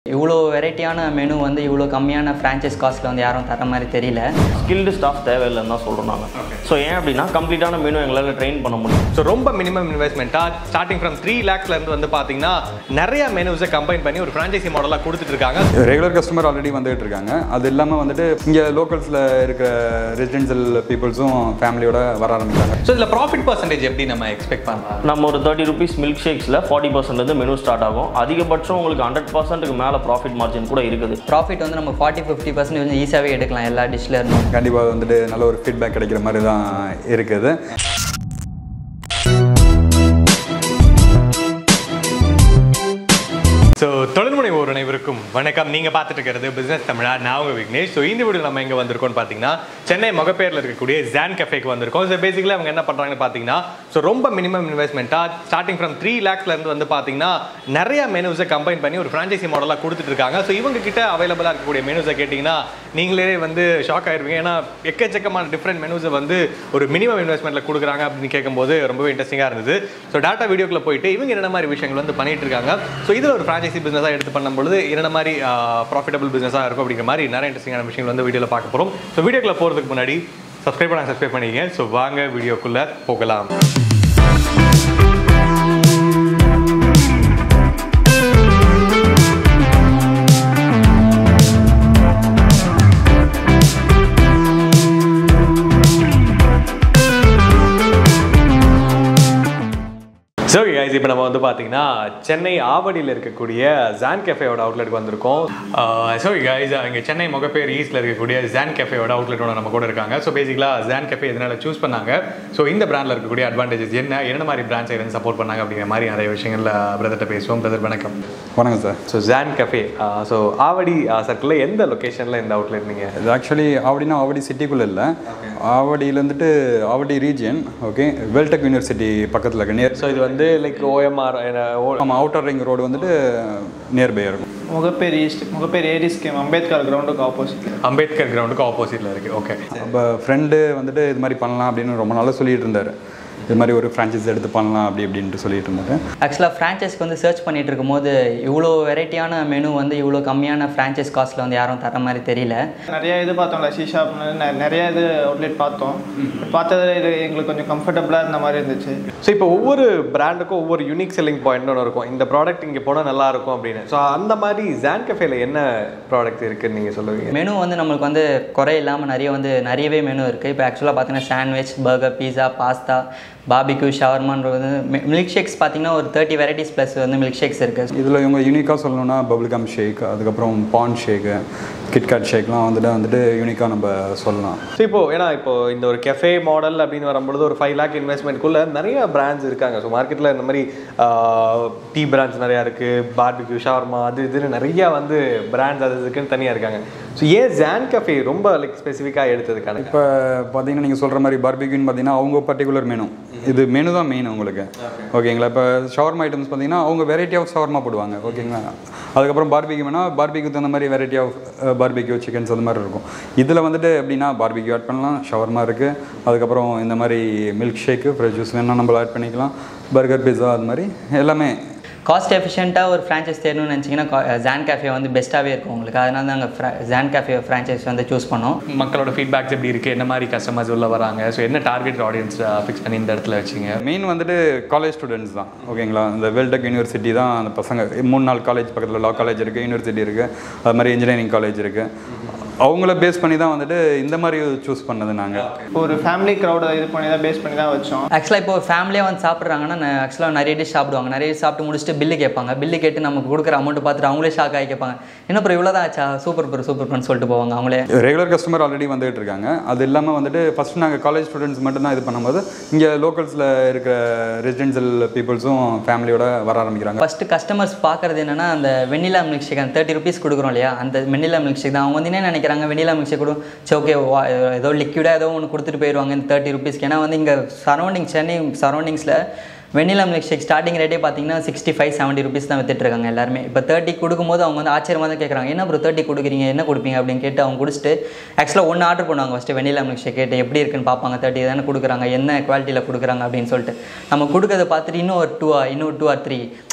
இவ்வளோ வெரைட்டியான மெனு வந்து இவ்வளோ கம்மியான ஃப்ரான்ச்சைஸ் காஸ்ட்டில் வந்து யாரும் தர மாதிரி தெரியல ஸ்கில்டு ஸ்டாஃப் தேவையில்லைன்னு தான் சொல்கிறோம் நாங்கள் ஸோ ஏன் அப்படின்னா கம்ப்ளீட்டான மெனு எங்களால் ட்ரெயின் பண்ண முடியும் ஸோ ரொம்ப மினிமம் இன்வெஸ்ட்மெண்ட்டாக ஸ்டார்டிங் ஃப்ரம் த்ரீ லேக்ஸ்லேருந்து வந்து பார்த்தீங்கன்னா நிறைய மெனுஸை கம்பைன் பண்ணி ஒரு ஃப்ரான்ச்சைசி மாடலாக கொடுத்துட்டு இருக்காங்க ரெகுலர் கஸ்டமர் ஆல்ரெடி வந்துகிட்டு இருக்காங்க அது இல்லாமல் வந்துட்டு இங்கே லோக்கல்ஸில் இருக்கிற ரெசிடென்ஷியல் பீப்புள்ஸும் ஃபேமிலியோட வர ஆரம்பிச்சாங்க ஸோ இதில் ப்ராஃபிட் பர்சன்டேஜ் எப்படி நம்ம எக்ஸ்பெக்ட் பண்ணலாம் நம்ம ஒரு தேர்ட்டி ருபீஸ் மில்க் ஷேக்ஸில் ஃபார்ட்டி பர்சன்ட்லேருந்து மெனு ஸ்டார்ட் ஆகும் அதிகபட்சம் உங்களுக்கு ஹண்ட்ரட் பர்சன்ட்டுக்கு மேலே ப்ராஃபிட் மார்ஜின் கூட இருக்குது ப்ராஃபிட் வந்து நம்ம ஃபார்ட்டி ஃபிஃப்டி பர்சன்ட் கொஞ்சம் ஈஸியாகவே எடுக்கலாம் எல்லா டிஷ்ல இருந்தும் கண்டிப்பாக வந்துட்டு நல்ல ஒரு ஃபீட்பேக் கிடைக்கிற மாதிரி தான் இருக்குது ஸோ தொழில்முனை ஒரு அனைவருக்கும் வணக்கம் நீங்கள் பார்த்துட்டு இருக்கிறது பிஸ்னஸ் தமிழா நான் உங்கள் விக்னேஷ் ஸோ இந்த வீடியோ நம்ம எங்கே வந்திருக்கோம்னு பார்த்தீங்கன்னா சென்னை முகப்பேரில் இருக்கக்கூடிய ஜான் கஃபேக்கு வந்திருக்கோம் ஸோ பேசிக்கலி அவங்க என்ன பண்ணுறாங்கன்னு பார்த்தீங்கன்னா ஸோ ரொம்ப மினிமம் இன்வெஸ்ட்மெண்ட்டாக ஸ்டார்டிங் ஃப்ரம் த்ரீ லேக்ஸ்லேருந்து வந்து பார்த்தீங்கன்னா நிறைய மெனுஸை கம்பைன் பண்ணி ஒரு ஃப்ரான்ச்சைசி மாடலாக கொடுத்துட்டு இருக்காங்க ஸோ இவங்க கிட்ட அவைலபிளாக இருக்கக்கூடிய மெனுஸை கேட்டிங்கன்னா நீங்களே வந்து ஷாக் ஆயிருவீங்க ஏன்னா எக்கச்சக்கமான டிஃப்ரெண்ட் மெனுஸை வந்து ஒரு மினிமம் இன்வெஸ்ட்மெண்ட்டில் கொடுக்குறாங்க அப்படின்னு கேட்கும்போது ரொம்பவே இன்ட்ரெஸ்டிங்காக இருந்தது ஸோ டேட்டா வீடியோக்குள்ள போயிட்டு இவங்க என்னென்ன மாதிரி விஷயங்கள் வந்து பண்ணிட்டு இருக்காங்க ஸோ இதில் ஒரு ஃப்ரான்ச்சைசி பிஸ்னஸாக எடுத்து பண்ணும்பொழுது என்னென்ன மாதிரி ப்ராஃபிட்டபிள் பிஸ்னஸாக இருக்கும் அப்படிங்கிற மாதிரி நிறைய இன்ட்ரெஸ்டிங்கான விஷயங்கள் வந்து வீடியோவில் பார்க்க போகிறோம் ஸோ வீடியோக்குள்ள போகிறதுக்கு முன்னாடி சப்ஸ்கிரைப் பண்ண சப்ஸ்கிரைப் பண்ணிக்கங்க ஸோ வாங்க வீடியோக்குள்ளே போகலாம் ஸோ கைஸ் இப்போ நம்ம வந்து பார்த்தீங்கன்னா சென்னை ஆவடியில் இருக்கக்கூடிய ஜான் கெஃபேயோட அவுட்லெட்டுக்கு வந்திருக்கோம் ஸோ கைஸ் இங்கே சென்னை முகப்பேர் ஈஸ்டில் இருக்கக்கூடிய ஜான் கெஃபேயோட அவுட்லெட்டோட நம்ம கூட இருக்காங்க ஸோ பேசிக்கலாக ஜான் கெஃபே எதனால சூஸ் பண்ணாங்க ஸோ இந்த பிராண்டில் இருக்கக்கூடிய அட்வான்டேஜஸ் என்ன என்ன மாதிரி பிராண்ட்ஸ் இருந்து சப்போர்ட் பண்ணாங்க அப்படிங்கிற மாதிரி நிறைய விஷயங்கள்ல பிரதர்கிட்ட பேசுவோம் பிரதர் வணக்கம் வணக்கம் sir so John cafe so Avadi சர்க்கிளில் எந்த லொக்கேஷனில் இந்த அவுட்லெட் நீங்கள் இது ஆக்சுவலி ஆவடினா ஆவடி சிட்டிக்குள்ளே இல்லை ஆவடியில் வந்துட்டு Avadi region okay Veltech university பக்கத்தில் இருக்க நியர் ஸோ இது வந்து லைக் ஓஎம்ஆர் நம்ம அவுட்டர் ரிங் ரோடு வந்துட்டு நியர்பை இருக்கும் முகப்பேர் ஈஸ்ட் முகப்பேர் ஏரி ஸ்கீம் அம்பேத்கர் கிரவுண்டுக்கு ஆப்போசிட் அம்பேத்கர் கிரவுண்டுக்கு ஆப்போசிட்டில் இருக்குது ஓகே அப்போ ஃப்ரெண்டு வந்துட்டு இது மாதிரி பண்ணலாம் அப்படின்னு ரொம்ப நாளாக சொல்லிட்டு இருந்தார் இது மாதிரி ஒரு ஃப்ரான்ச்சைஸ் எடுத்து பண்ணலாம் அப்படி இப்படின்ட்டு சொல்லிட்டு இருந்தாரு ஆக்சுவலாக ஃப்ரான்ச்சைஸ்க்கு வந்து சர்ச் பண்ணிட்டு இருக்கும்போது இவ்வளோ வெரைட்டியான மெனு வந்து இவ்வளோ கம்மியான ஃப்ரான்ச்சைஸ் காஸ்ட்டில் வந்து யாரும் தர மாதிரி தெரியல நிறைய இது பார்த்தோம் லஸ்ஸி ஷாப் நிறைய இது அவுட்லெட் பார்த்தோம் பார்த்தது இது எங்களுக்கு கொஞ்சம் கம்ஃபர்டபுளாக இருந்த மாதிரி இருந்துச்சு ஸோ இப்போ ஒவ்வொரு பிராண்டுக்கும் ஒவ்வொரு யூனிக் செல்லிங் பாயிண்ட் ஒன்று இருக்கும் இந்த ப்ராடக்ட் இங்கே போனால் நல்லா இருக்கும் அப்படின்னு ஸோ அந்த மாதிரி ஜான் கஃபேல என்ன ப்ராடக்ட் இருக்குன்னு நீங்கள் சொல்லுவீங்க மெனு வந்து நம்மளுக்கு வந்து குறை இல்லாமல் நிறைய வந்து நிறையவே மெனு இருக்குது இப்போ ஆக்சுவலாக பார்த்தீங்கன்னா sandwich burger pizza pasta barbecue ஷவர்மான்றது வந்து மில்க் ஷேக்ஸ் பார்த்தீங்கன்னா ஒரு தேர்ட்டி வெரைட்டிஸ் ப்ளஸ் வந்து மில்க் ஷேக்ஸ் இருக்குது இதில் இவங்க யூனிக்காக சொல்லணும்னா பபுள்கம் ஷேக் அதுக்கப்புறம் பான் ஷேக்கு கிட்கேட் ஷேக்லாம் வந்துட்டு வந்துட்டு யூனிக்காக நம்ம சொல்லலாம் ஸோ இப்போ ஏன்னா இப்போ இந்த ஒரு கெஃபே மாடல் அப்படின்னு வரும்பொழுது ஒரு ஃபைவ் லேக் இன்வெஸ்ட்மெண்ட்குள்ளே நிறைய பிராண்ட்ஸ் இருக்காங்க ஸோ மார்க்கெட்டில் இந்த மாதிரி டீ பிராண்ட்ஸ் நிறையா இருக்குது பார்பிக்யூ ஷவர்மா அது இதுன்னு நிறையா வந்து பிராண்ட்ஸ் அது இதுக்குன்னு தனியாக இருக்காங்க ஸோ ஏன் ஜான் கஃபே ரொம்ப லைக் ஸ்பெசிஃபிக்காக எடுத்ததுக்கான இப்போ பார்த்தீங்கன்னா நீங்கள் சொல்கிற மாதிரி பார்பிக்யூன்னு பார்த்தீங்கன்னா அவங்க பர்டிகுலர் மெனு இது மெனு தான் மெயின் உங்களுக்கு ஓகேங்களா இப்போ ஷவர்மா ஐட்டம்ஸ் பார்த்தீங்கன்னா அவங்க வெரைட்டி ஆஃப் ஷவர்மா போடுவாங்க ஓகேங்களா அதுக்கப்புறம் பார்பிக்யூ வேணால் பார்பிக்யூ தகுந்த மாதிரி வெரைட்டி ஆஃப் பார்பிக்யூ சிக்கன்ஸ் அந்த மாதிரி இருக்கும் இதில் வந்துட்டு எப்படின்னா பார்பிக்யூ ஆட் பண்ணலாம் ஷவர்மா இருக்குது அதுக்கப்புறம் இந்த மாதிரி மில்க் ஷேக்கு ஃப்ரெஷ் ஜூஸ் வேணால் நம்ம ஆட் பண்ணிக்கலாம் பர்கர் பிஸ்ஸா அது மாதிரி எல்லாமே காஸ்ட் எஃபிஷியண்ட்டாக ஒரு ஃப்ரான்ச்சைஸ் தேடணும்னு நினச்சிங்கன்னா ஜான் கேஃபே வந்து பெஸ்ட்டாகவே இருக்கும் உங்களுக்கு அதனால தான் நாங்கள் ஜான் கேஃபே ஃப்ரான்ச்சைஸ் வந்து சூஸ் பண்ணோம் மக்களோட ஃபீட்பேக்ஸ் எப்படி இருக்குது என்ன மாதிரி கஸ்டமர்ஸ் உள்ள வராங்க ஸோ என்ன டார்கெட் ஆடியன்ஸ் ஃபிக்ஸ் பண்ணி இந்த இடத்துல வச்சிங்க மெயின் வந்துட்டு காலேஜ் ஸ்டூடெண்ட்ஸ் தான் ஓகேங்களா இந்த வெல்டெக் யூனிவர்சிட்டி தான் அந்த பசங்க மூணு நாலு காலேஜ் பக்கத்தில் லா காலேஜ் இருக்குது யூனிவர்சிட்டி இருக்குது அது மாதிரி இன்ஜினியரிங் காலேஜ் இருக்குது அவங்கள பேஸ் பண்ணி தான் வந்துட்டு இந்த மாதிரி சூஸ் பண்ணது நாங்கள் ஒரு ஃபேமிலி க்ரௌடை இது பண்ணி தான் பேஸ் பண்ணி தான் வச்சோம் ஆக்சுவலாக இப்போ ஃபேமிலியாக வந்து சாப்பிட்றாங்கன்னா ஆக்சுவலாக நிறைய டிஷ் சாப்பிடுவாங்க நிறைய dish சாப்பிட்டு முடிச்சுட்டு பில்லு கேட்பாங்க பில்லு கேட்டு நமக்கு கொடுக்குற அமௌண்ட் பார்த்துட்டு அவங்களே ஷாக் ஆகி கேட்பாங்க என்ன ப்ரோ இவ்வளோ தான் ஆச்சா சூப்பர் ப்ரோ சூப்பர் ப்ரோன்னு சொல்லிட்டு போவாங்க அவங்களே ரெகுலர் கஸ்டமர் ஆல்ரெடி வந்துகிட்டு இருக்காங்க அது இல்லாமல் வந்துட்டு ஃபஸ்ட் நாங்கள் காலேஜ் ஸ்டூடெண்ட்ஸ் மட்டும் தான் இது பண்ணும்போது இங்கே லோக்கல்ஸில் இருக்கிற ரெசிடென்ஷியல் பீப்புள்ஸும் ஃபேமிலியோட வர ஆரம்பிக்கிறாங்க ஃபஸ்ட்டு கஸ்டமர்ஸ் பார்க்குறது என்னன்னா அந்த வெண்ணிலா மில்க் ஷேக் அந்த தேர்ட்டி ருபீஸ் கொடுக்குறோம் இல்லையா அந்த வெண்ணிலா மில்க் ஷேக் தான் அவங்க வந்து என்ன நினைக்கிறாங்க வெண்ணிலா மில்க் ஷேக் கொடு சரி ஓகே ஏதோ லிக்விடாக ஏதோ ஒன்று கொடுத்துட்டு போயிடுவாங்க இந்த தேர்ட்டி ருபீஸ்க்கு ஏன்னா வந்து இங்கே சரௌண்டிங் சென்னை சரௌண்டிங்ஸில் வெண்ணிலா மில்க் ஷேக் ஸ்டார்டிங் ரேட்டே பார்த்தீங்கன்னா சிக்ஸ்டி ஃபைவ் செவன்ட்டி ருபீஸ் தான் வித்துட்டு இருக்காங்க எல்லாருமே இப்போ தேர்ட்டி கொடுக்கும்போது அவங்க வந்து ஆச்சரியமாக தான் கேட்குறாங்க என்ன ப்ரோ தேர்ட்டி கொடுக்குறீங்க என்ன கொடுப்பீங்க அப்படின்னு கேட்டு அவங்க குடிச்சிட்டு ஆக்சுவலாக ஒன்று ஆர்டர் பண்ணுவாங்க ஃபஸ்ட்டு வெண்ணிலா மில்க் ஷேக் கேட்டு எப்படி இருக்குன்னு பார்ப்பாங்க தேர்ட்டி தானே கொடுக்குறாங்க என்ன குவாலிட்டியில் கொடுக்குறாங்க அப்படின்னு சொல்லிட்டு நம்ம கொடுக்கறத பார்த்துட்டு இன்னும் ஒரு டூ இன்னும் டூ ஆர் த்ரீ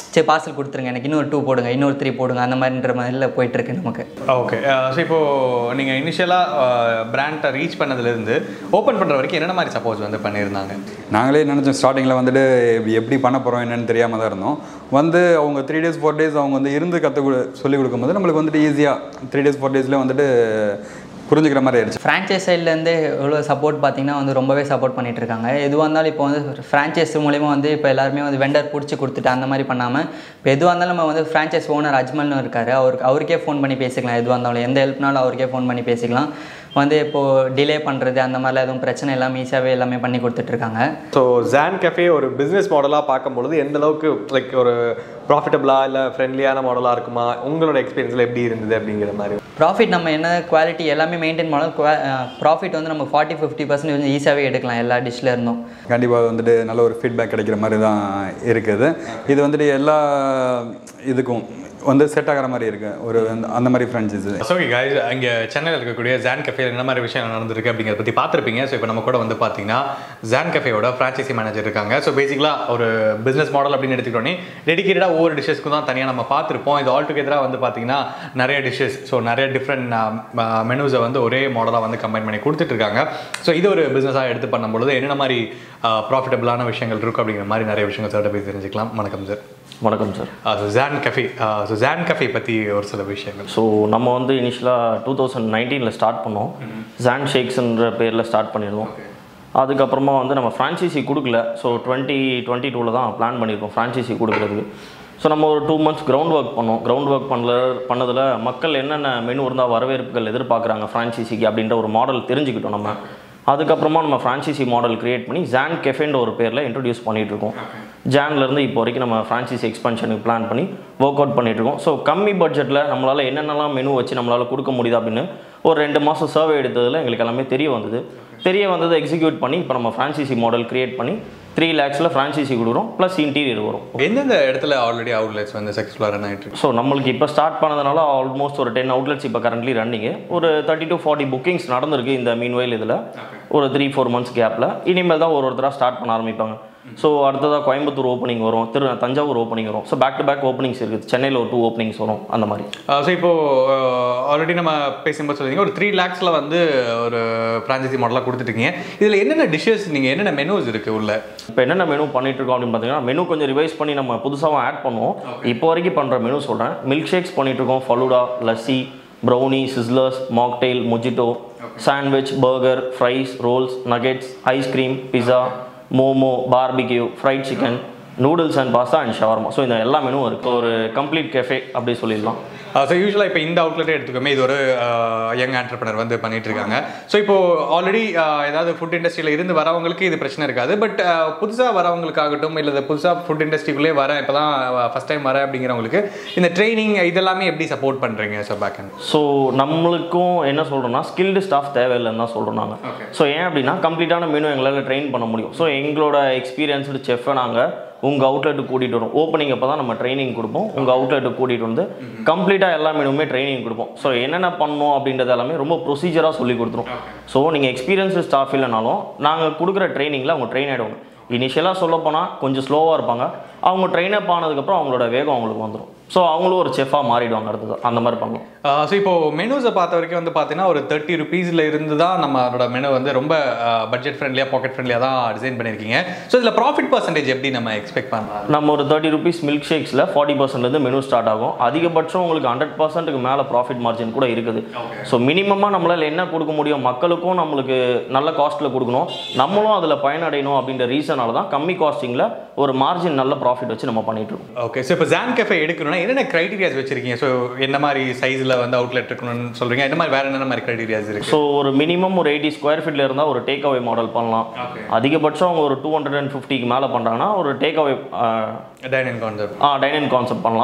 சரி பார்சல் கொடுத்துருங்க எனக்கு இன்னொரு டூ போடுங்க இன்னொரு த்ரீ போடுங்க அந்த மாதிரின்ற மாதிரில போயிட்டுருக்கு நமக்கு ஓகே ஸோ இப்போ நீங்கள் இனிஷியலாக பிராண்டை ரீச் பண்ணதுலேருந்து ஓப்பன் பண்ணுற வரைக்கும் என்னென்ன மாதிரி சப்போஸ் வந்து பண்ணியிருந்தாங்க நாங்களே நினச்சோம் ஸ்டார்டிங்கில் வந்துட்டு எப்படி பண்ண போகிறோம் என்னன்னு தெரியாமல் தான் இருந்தோம் வந்து அவங்க த்ரீ டேஸ் ஃபோர் டேஸ் அவங்க வந்து இருந்து கற்று சொல்லி கொடுக்கும்போது நம்மளுக்கு வந்துட்டு ஈஸியாக த்ரீ டேஸ் ஃபோர் டேஸ்லேயே வந்துட்டு புரிஞ்சுக்கிற மாதிரி ஆயிடுச்சு ஃப்ரான்ச்சைஸ் சைட்லேருந்து எவ்வளோ சப்போர்ட் பார்த்தீங்கன்னா வந்து ரொம்பவே சப்போர்ட் பண்ணிட்டு இருக்காங்க எதுவாக இருந்தாலும் இப்போ வந்து ஃப்ரான்ச்சைஸ் மூலிமா வந்து இப்போ எல்லாருமே வந்து வெண்டர் பிடிச்சி கொடுத்துட்டு அந்த மாதிரி பண்ணாமல் இப்போ எதுவாக இருந்தாலும் நம்ம வந்து ஃப்ரான்ச்சைஸ் ஓனர் அஜ்மல்னு இருக்காரு அவருக்கு அவருக்கே ஃபோன் பண்ணி பேசிக்கலாம் எதுவாக இருந்தாலும் எந்த ஹெல்ப்னாலும் அவருக்கே ஃபோன் பண்ணி பேசிக்கலாம் வந்து இப்போது டிலே பண்ணுறது அந்த மாதிரிலாம் எதுவும் பிரச்சனை இல்லாமல் ஈஸியாகவே எல்லாமே பண்ணி கொடுத்துட்ருக்காங்க ஸோ ஜான் கஃபே ஒரு பிஸ்னஸ் மாடலாக பார்க்கும்பொழுது எந்த அளவுக்கு லைக் ஒரு ப்ராஃபிட்டபிளாக இல்லை ஃப்ரெண்ட்லியான மாடலாக இருக்குமா உங்களோட எக்ஸ்பீரியன்ஸில் எப்படி இருந்தது அப்படிங்கிற மாதிரி ப்ராஃபிட் நம்ம என்ன குவாலிட்டி எல்லாமே மெயின்டைன் பண்ணாலும் ப்ராஃபிட் வந்து நம்ம ஃபார்ட்டி ஃபிஃப்டி பர்சன்ட் வந்து ஈஸியாகவே எடுக்கலாம் எல்லா டிஷ்ல இருந்தும் கண்டிப்பாக வந்துட்டு நல்ல ஒரு ஃபீட்பேக் கிடைக்கிற மாதிரி தான் இருக்குது இது வந்துட்டு எல்லா இதுக்கும் வந்து செட் ஆகிற மாதிரி இருக்கு ஒரு அந்த- அந்த மாதிரி ஃப்ரெண்ட்ஸஸ் ஓகே guys இங்கே சென்னையில் இருக்கக்கூடிய ஜான் கஃபேல என்ன மாதிரி விஷயம் நடந்திருக்கு அப்படிங்கிறத பற்றி பார்த்துருப்பீங்க ஸோ இப்போ நம்ம கூட வந்து பார்த்தீங்கன்னா ஜான் கஃபேயோட ஃப்ரான்ச்சைசி மேனேஜர் இருக்காங்க ஸோ பேசிக்கலாக ஒரு பிஸ்னஸ் மாடல் அப்படின்னு எடுத்துக்கிட்டோன்னே டெடிக்கேட்டடாக ஒவ்வொரு டிஷ்ஷஸ்க்கும் தான் தனியாக நம்ம பார்த்துருப்போம் இது ஆல் டுகெதராக வந்து பார்த்தீங்கன்னா நிறைய டிஷ்ஷஸ் ஸோ நிறைய டிஃப்ரெண்ட் மெனுஸை வந்து ஒரே மாடலாக வந்து கம்பைன் பண்ணி கொடுத்துட்ருக்காங்க ஸோ இது ஒரு பிஸ்னஸாக எடுத்து பண்ணும்பொழுது என்னென்ன மாதிரி ப்ராஃபிட்டபிளான விஷயங்கள் இருக்கும் அப்படிங்கிற மாதிரி நிறைய விஷயங்கள் சார்ட்ட போய் தெரிஞ்சுக்கலாம் வணக்கம் சார் வணக்கம் sir so John cafe so John cafe பற்றி ஒரு சில விஷயங்கள் ஸோ நம்ம வந்து இனிஷியலாக டூ தௌசண்ட் நைன்டீனில் ஸ்டார்ட் பண்ணோம் ஜான் ஷேக்ஸ்ன்ற பேரில் ஸ்டார்ட் பண்ணியிருந்தோம் அதுக்கப்புறமா வந்து நம்ம ஃப்ரான்ச்சைசி கொடுக்கல ஸோ டுவெண்ட்டி டுவெண்ட்டி டூவில் தான் பிளான் பண்ணியிருக்கோம் ஃப்ரான்ச்சைசி கொடுக்குறதுக்கு ஸோ நம்ம ஒரு டூ மந்த்ஸ் கிரவுண்ட் ஒர்க் பண்ணோம் கிரவுண்ட் ஒர்க் பண்ணல பண்ணதில் மக்கள் என்னென்ன மெனு இருந்தால் வரவேற்புகள் எதிர்பார்க்குறாங்க ஃப்ரான்ச்சைசிக்கு அப்படின்ற ஒரு மாடல் தெரிஞ்சுக்கிட்டோம் நம்ம அதுக்கப்புறமா நம்ம ஃப்ரான்ச்சைசி மாடல் கிரியேட் பண்ணி ஜான் கெஃபேன்ற ஒரு பேரில் இன்ட்ரடியூஸ் பண்ணிட்டு இருக்கோம் ஜான்லேருந்து இப்போ வரைக்கும் நம்ம ஃப்ரான்ச்சைசி எக்ஸ்பென்ஷனுக்கு பிளான் பண்ணி ஒர்க் அவுட் பண்ணிட்டு இருக்கோம் ஸோ கம்மி பட்ஜெட்டில் நம்மளால் என்னென்னலாம் மெனு வச்சு நம்மளால் கொடுக்க முடியுது அப்படின்னு ஒரு ரெண்டு மாதம் சர்வே எடுத்ததில் எங்களுக்கு எல்லாமே தெரிய வந்தது தெரிய வந்ததை எக்ஸிக்யூட் பண்ணி இப்போ நம்ம ஃப்ரான்ச்சைசி மாடல் கிரியேட் பண்ணி த்ரீ லேக்ஸில் ஃப்ரான்ச்சைசி கொடுக்குறோம் ப்ளஸ் இன்டீரியர் வரும் எந்தெந்த இடத்துல ஆல்ரெடி அவுட்லெட்ஸ் வந்து சக்ஸஸ்ஃபுல்லாக ரன் ஆகிட்டு இருக்கு ஸோ நம்மளுக்கு இப்போ ஸ்டார்ட் பண்ணதுனால ஆல்மோஸ்ட் ஒரு டென் அவுட்லெட்ஸ் இப்போ கரண்ட்லி ரன்னிங்கு ஒரு தேர்ட்டி டு ஃபார்ட்டி புக்கிங்ஸ் நடந்திருக்கு இந்த மீன்வெயில் இதில் ஒரு த்ரீ ஃபோர் மந்த்ஸ் கேப்பில் இனிமேல் தான் ஒரு ஒருத்தராக ஸ்டார்ட் பண்ண ஆரம்பிப்பாங்க ஸோ அடுத்ததாக கோயம்புத்தூர் ஓப்பனிங் வரும் திரு தஞ்சாவூர் ஓப்பனிங் வரும் so back to back openings இருக்குது சென்னையில் ஒரு டூ ஓப்பனிங்ஸ் வரும் அந்த மாதிரி ஸோ இப்போ ஆல்ரெடி நம்ம பேசும்போது சொல்லிங்க ஒரு த்ரீ லேக்ஸில் வந்து ஒரு ஃப்ரான்ச்சைசி மாடலாக கொடுத்துருக்கீங்க இதில் என்னென்ன டிஷ்ஷஸ் நீங்கள் என்னென்ன மெனுஸ் இருக்குது உள்ள இப்போ என்னென்ன மெனு பண்ணிட்டு இருக்கோம் அப்படின்னு பார்த்தீங்கன்னா மெனு கொஞ்சம் ரிவைஸ் பண்ணி நம்ம புதுசாகவும் ஆட் பண்ணுவோம் இப்போ வரைக்கும் பண்ணுற மெனு சொல்கிறேன் மில்க் ஷேக்ஸ் பண்ணிட்டு இருக்கோம் falooda lassi brownie sizzlers mocktail mojito sandwich burger fries rolls nuggets ice cream pizza momo barbecue fried chicken noodles and pasta and shawarma so இந்த எல்லா மெனுவும் இருக்குது ஒரு கம்ப்ளீட் கெஃபே அப்படி சொல்லிடலாம் ஸோ யூஸ்வலாக இப்போ இந்த அவுட்லெட்டே எடுத்துக்கோமே இது ஒரு யங் ஆண்டர்பனர் வந்து பண்ணிட்டு இருக்காங்க ஸோ இப்போ ஆல்ரெடி ஏதாவது ஃபுட் இண்டஸ்ட்ரியில் இருந்து வரவங்களுக்கு இது பிரச்சனை இருக்காது பட் புதுசாக வரவங்களுக்காகட்டும் இல்லை புதுசாக ஃபுட் இண்டஸ்ட்ரிக்குள்ளே வரேன் இப்போ தான் ஃபஸ்ட் டைம் வரேன் அப்படிங்கிறவங்களுக்கு இந்த ட்ரைனிங் இதெல்லாமே எப்படி சப்போர்ட் பண்ணுறீங்க ஸோ பேக் அண்ட் ஸோ நம்மளுக்கும் என்ன சொல்கிறோம்னா ஸ்கில்டு ஸ்டாஃப் தேவையில்லைன்னு தான் சொல்கிறோம் நாங்கள் ஸோ ஏன் அப்படின்னா கம்ப்ளீட்டான மெனு எங்களால் ட்ரெயின் பண்ண முடியும் ஸோ எங்களோட எக்ஸ்பீரியன்ஸ்டு செஃப்பை நாங்கள் உங்கள் அவுட்லெட்டுக்கு கூட்டிகிட்டு வரோம் ஓப்பனிங் அப்போ தான் நம்ம ட்ரைனிங் கொடுப்போம் உங்கள் அவுட்லெட்டுக்கு கூட்டிகிட்டு வந்து கம்ப்ளீட்டாக எல்லா மெனுவுமே ட்ரைனிங் கொடுப்போம் ஸோ என்னென்ன பண்ணணும் அப்படின்றது எல்லாமே ரொம்ப ப்ரொசீஜராக சொல்லி கொடுத்துரும் ஸோ நீங்கள் எக்ஸ்பீரியன்ஸ் ஸ்டாஃப் இல்லைனாலும் நாங்கள் கொடுக்குற ட்ரைனிங்கில் அவங்க ட்ரெயின் ஆகிடுவாங்க இனிஷியலாக சொல்ல போனால் கொஞ்சம் ஸ்லோவாக இருப்பாங்க அவங்க ட்ரெயின் அப் ஆனதுக்கப்புறம் அவங்களோட வேகம் அவங்களுக்கு வந்துடும் ஸோ அவங்களும் ஒரு செஃபாக மாறிடுவாங்க அடுத்தது அந்த மாதிரி பண்ணலாம் ஸோ இப்போ மெனுஸை பார்த்த வரைக்கும் வந்து பார்த்தீங்கன்னா ஒரு தேர்ட்டி ருபீஸில் இருந்து தான் நம்மளோட மெனு வந்து ரொம்ப பட்ஜெட் ஃப்ரெண்ட்லியாக பாக்கெட் ஃப்ரெண்ட்லியாக தான் டிசைன் பண்ணியிருக்கீங்க ஸோ இதில் ப்ராஃபிட் பர்சன்டேஜ் எப்படி நம்ம எக்ஸ்பெக்ட் பண்ணலாம் நம்ம ஒரு தேர்ட்டி ருபீஸ் மில்க் ஷேக்ஸில் ஃபார்ட்டி பர்சன்ட்லேருந்து மெனு ஸ்டார்ட் ஆகும் அதிகபட்சம் உங்களுக்கு ஹண்ட்ரட் பர்சன்ட்டுக்கு மேலே ப்ராஃபிட் மார்ஜின் கூட இருக்குது ஸோ மினிமமாக நம்மளால் என்ன கொடுக்க முடியும் மக்களுக்கும் நம்மளுக்கு நல்ல காஸ்ட்டில் கொடுக்கணும் நம்மளும் அதில் பயனடையணும் அப்படின்ற ரீசனால தான் கம்மி காஸ்டிங்கில் ஒரு மார்ஜின் நல்ல ப்ராஃபிட் வச்சு நம்ம பண்ணிட்டு இருக்கோம் ஓகே ஸோ இப்போ ஜான் கஃபே எடுக்கணும்னா என்னென்ன க்ரைட்டீரியாஸ் வச்சிருக்கீங்க ஸோ என்ன மாதிரி சைஸில் வந்து அவுட்லெட் இருக்கணும்னு சொல்கிறீங்க என்ன மாதிரி வேறு என்னென்ன மாதிரி க்ரைட்டீரியாஸ் இருக்குது ஸோ ஒரு மினிமம் ஒரு எயிட்டி ஸ்கொயர் ஃபீட்டில் இருந்தால் ஒரு டேக் அவே மாடல் பண்ணலாம் அதிகபட்சம் அவங்க ஒரு டூ ஹண்ட்ரட் அண்ட் ஃபிஃப்டிக்கு மேலே பண்ணுறாங்கன்னா ஒரு take away dining concept dining concept பண்ணலாம்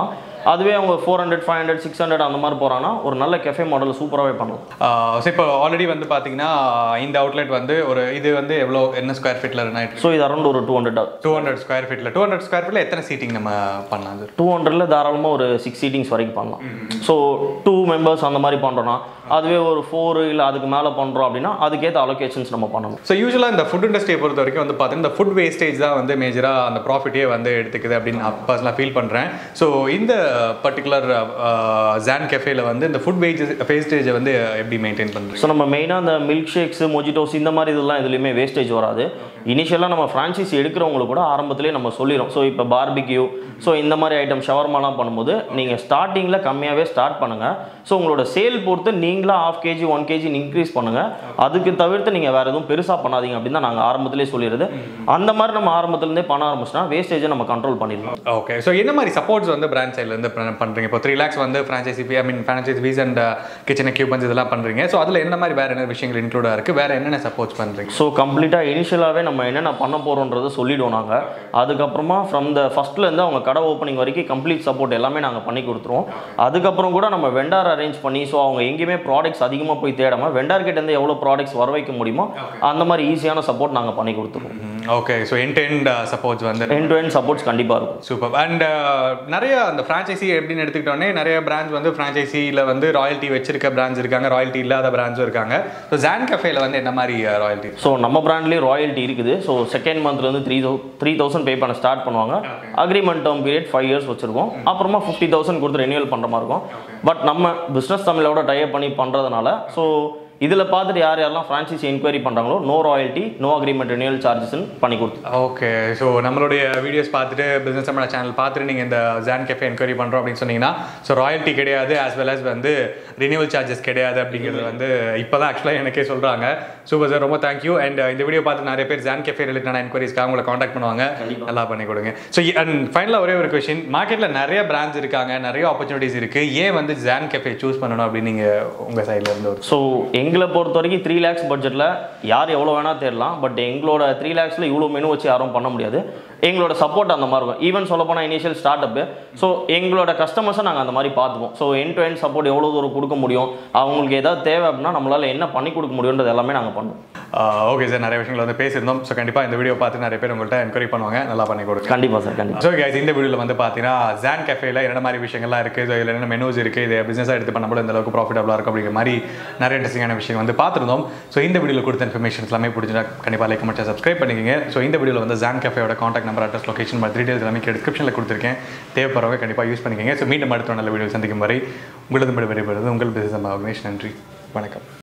அதுவே அவங்க four hundred five hundred six hundred அந்த மாதிரி போகிறாங்கன்னா ஒரு நல்ல கெஃபே மாடல் சூப்பராகவே பண்ணலாம் ஸோ இப்போ ஆல்ரெடி வந்து பார்த்தீங்கன்னா இந்த அவுட்லெட் வந்து ஒரு இது வந்து எவ்வளோ என்ன ஸ்கொயர் ஃபீட்டில் ரன் ஆயிட்டு ஸோ இது அரௌண்ட் ஒரு two hundred two hundred square ஃபீட்டில் டூ ஹண்ட்ரட் ஸ்கொயர் ஃபீட்டில் எத்தனை சீட்டிங் நம்ம பண்ணலாம் சார் டூ ஹண்ட்ரட்ல தாராளமாக ஒரு சிக்ஸ் சீட்டிங்ஸ் வரைக்கும் பண்ணலாம் ஸோ டூ மெம்பர்ஸ் அந்த மாதிரி பண்ணுறோன்னா அதுவே ஒரு ஃபோர் இல்லை அதுக்கு மேலே பண்ணுறோம் அப்படின்னா அதுக்கேற்ற அலோகேஷன்ஸ் நம்ம பண்ணணும் ஸோ யூஸ்வலாக இந்த ஃபுட் இண்டஸ்ட்ரியை பொறுத்த வரைக்கும் வந்து பார்த்தீங்கன்னா இந்த ஃபுட் வேஸ்டேஜ் தான் வந்து மேஜராக அந்த ப்ராஃபிட்டே வந்து எடுத்துக்குது அப்படின்னு நான் பர்சனலாக ஃபீல் பண்ணுறேன் ஸோ இந்த பர்டிகுலர் ஜான் கெஃபேல வந்து இந்த ஃபுட் வேஜஸ் வேஸ்டேஜை வந்து எப்படி மெயின்டைன் பண்ணுறீங்க ஸோ நம்ம மெயினாக அந்த மில்க் ஷேக்ஸ் மொஜிட்டோஸ் இந்த மாதிரி இதெல்லாம் எதுலேயுமே வேஸ்டேஜ் வராது இனிஷியலாக நம்ம ஃப்ரான்ச்சைசி எடுக்கிறவங்களுக்கு கூட ஆரம்பத்திலே நம்ம சொல்லிடும் ஸோ இப்போ பார்பிக்யூ ஸோ இந்த மாதிரி ஐட்டம் ஷவர்மாலாம் பண்ணும்போது நீங்கள் ஸ்டார்டிங்கில் கம்மியாகவே ஸ்டார்ட் பண்ணுங்கள் ஸோ உங்களோட சேல் பொறுத்து நீங்களா half KG one KG increase பண்ணுங்கள் அதுக்கு தவிர்த்து நீங்கள் வேறு எதுவும் பெருசாக பண்ணாதீங்க அப்படின்னு தான் நாங்கள் ஆரம்பத்திலே சொல்லிடுது அந்த மாதிரி நம்ம ஆரம்பத்துலேருந்தே பண்ண ஆரம்பிச்சோன்னா வேஸ்டேஜை நம்ம கண்ட்ரோல் பண்ணிடலாம் ஓகே ஸோ என்ன மாதிரி சப்போர்ட்ஸ் வந்து பிராண்ட் சைட்லேருந்து பண்ணுறீங்க இப்போ த்ரீ லேக்ஸ் வந்து franchisee fee I mean franchisee fees and kitchen equipments இதெல்லாம் பண்ணுறீங்க ஸோ அதில் என்ன மாதிரி வேறு என்ன விஷயங்கள் இன்க்ளூடாக இருக்குது வேறு என்னென்ன சப்போர்ட்ஸ் பண்ணுறீங்க ஸோ கம்ப்ளீட்டாக இனிஷியலாகவே நம்ம என்னென்ன பண்ண போகிறோன்றதை சொல்லிடுவோம் நாங்கள் அதுக்கப்புறமா ஃப்ரம் த ஃபஸ்ட்லேருந்து அவங்க கடை ஓப்பனிங் வரைக்கும் கம்ப்ளீட் சப்போர்ட் எல்லாமே நாங்கள் பண்ணி கொடுத்துருவோம் அதுக்கப்புறம் கூட நம்ம வெண்டார் அரேஞ்ச் பண்ணி ஸோ அவங்க எங்கேயுமே ப்ராடக்ட்ஸ் அதிகமாக போய் தேடாமல் வெண்டார் கிட்டேருந்து எவ்வளோ ப்ராடக்ட்ஸ் வர வைக்க முடியுமோ அந்த மாதிரி ஈஸியான சப்போர்ட் நாங்கள் பண்ணி கொடுத்துருவோம் okay so end end supports வந்து என் டு என் சப்போர்ட்ஸ் கண்டிப்பாக இருக்கும் சூப்பர் அண்ட் நிறைய அந்த ஃப்ரான்ச்சைசி எப்படின்னு எடுத்துக்கிட்டோன்னே நிறைய பிராண்ட்ஸ் வந்து ஃப்ரான்ச்சைசியில் வந்து ராயல்ட்டி வச்சிருக்க பிராண்ட்ஸ் இருக்காங்க ராயல்ட்டி இல்லாத பிராண்ட்ஸும் இருக்காங்க ஸோ ஜான் கஃபேல வந்து என்ன மாதிரி ராயல்ட்டி ஸோ நம்ம பிராண்ட்லேயே ராயல்ட்டி இருக்குது ஸோ செகண்ட் மந்த்லேருந்து three thou three thousand pay பண்ண ஸ்டார்ட் பண்ணுவாங்க agreement term period five years வச்சிருக்கோம் அப்புறமா ஃபிஃப்டி தௌசண்ட் கொடுத்து ரெனியூவல் பண்ணுற மாதிரி இருக்கும் பட் நம்ம பிஸ்னஸ் தமிழோட டைப் பண்ணி பண்ணுறதுனால ஸோ இதில் பார்த்துட்டு யார் யாரெல்லாம் ஃப்ரான்ச்சைசி என்கொயரி பண்ணுறாங்களோ no royalty no agreement renewal சார்ஜஸ்ன்னு பண்ணி கொடுத்து ஓகே ஸோ நம்மளுடைய வீடியோஸ் பார்த்துட்டு பிஸ்னஸ் தமிழ் சேனல் பார்த்துட்டு நீங்கள் இந்த ஜான் கேஃபே என்கொயரி பண்ணுறோம் அப்படின்னு சொன்னீங்கன்னா ஸோ ராயல்ட்டி கிடையாது ஆஸ் வெல் as வந்து ரினியூவல் சார்ஜஸ் கிடையாது அப்படிங்கிறது வந்து இப்போ தான் ஆக்சுவலாக எனக்கே சொல்கிறாங்க சூப்பர் சார் ரொம்ப தேங்க்யூ அண்ட் இந்த வீடியோ பார்த்து நிறைய பேர் ஜான் கேஃபே ரிலேட்டடான என்கொயரிஸ்க்காக உங்களை காண்டாக்ட் பண்ணுவாங்க நல்லா பண்ணி கொடுங்க ஸோ அண்ட் ஃபைனலாக ஒரே ஒரு கொஷின் மார்க்கெட்டில் நிறைய பிராண்ட்ஸ் இருக்காங்க நிறைய ஆப்பர்ச்சுனிட்டிஸ் இருக்குது ஏன் வந்து ஜான் கேஃபே சூஸ் பண்ணணும் அப்படின்னு நீங்கள் உங்கள் சைடில் இருந்து ஒரு ஸோ எங்களை பொறுத்த வரைக்கும் த்ரீ லேக்ஸ் பட்ஜெட்டில் யார் எவ்வளோ வேணால் தேடலாம் பட் எங்களோட த்ரீ லேக்ஸில் இவ்வளோ மெனு வச்சு யாரும் பண்ண முடியாது எங்களோட சப்போர்ட் அந்த மாதிரி இருக்கும் ஈவன் சொல்ல போனால் இனிஷியல் ஸ்டார்ட் அப்பு ஸோ எங்களோட கஸ்டமர்ஸை நாங்கள் அந்த மாதிரி பார்த்துப்போம் so end to end support எவ்வளோ தூரம் கொடுக்க முடியும் அவங்களுக்கு ஏதாவது தேவை அப்படின்னா நம்மளால் என்ன பண்ணி கொடுக்க முடியுன்றது எல்லாமே நாங்கள் பண்ணுவோம் ஓகே சார் நிறைய விஷயங்கள் வந்து பேசியிருந்தோம் ஸோ கண்டிப்பாக இந்த வீடியோ பார்த்து நிறைய பேர் உங்கள்கிட்ட என்கொயரி பண்ணுவாங்க நல்லா பண்ணி கொடுங்க கண்டிப்பாக சார் கண்டிப்பாக ஸோ guys இந்த வீடியோவில் வந்து பார்த்தீங்கன்னா ஜான் கஃபேல என்ன மாதிரி விஷயங்கள்லாம் இருக்குது ஸோ இதில் என்ன மெனூஸ் இருக்குது இது பிஸ்னஸாக எடுத்து பண்ணும்போது இந்த அளவுக்கு ப்ராஃபிட்டபுளாக இருக்கும் அப்படிங்கிற மாதிரி நிறைய இன்ட்ரெஸ்டிங்கான விஷயம் வந்து பார்த்துருந்தோம் ஸோ இந்த வீடியோவில் கொடுத்த இன்ஃபர்மேஷன்ஸ் எல்லாமே பிடிச்சிருந்தா கண்டிப்பாக லைக் மட்டும் சப்ஸ்கிரைப் பண்ணிக்கங்க ஸோ இந்த வீடியோவில் வந்து ஜான் கஃபேயோட காண்டாக்ட் நம்பர் அட்ரஸ் லொகேஷன் மாதிரி டீடைல்ஸ் எல்லாமே டிஸ்கிரிப்ஷனில் கொடுத்துருக்கேன் தேவைப்படுறவங்க கண்டிப்பாக யூஸ் பண்ணிக்கங்க ஸோ மீண்டும் அடுத்த நல்ல வீடியோ சந்திக்கும் வரை உங்களது விடைபெறுவது உங்கள் பிசினஸ் விக்னேஷ் நன்றி வணக்கம்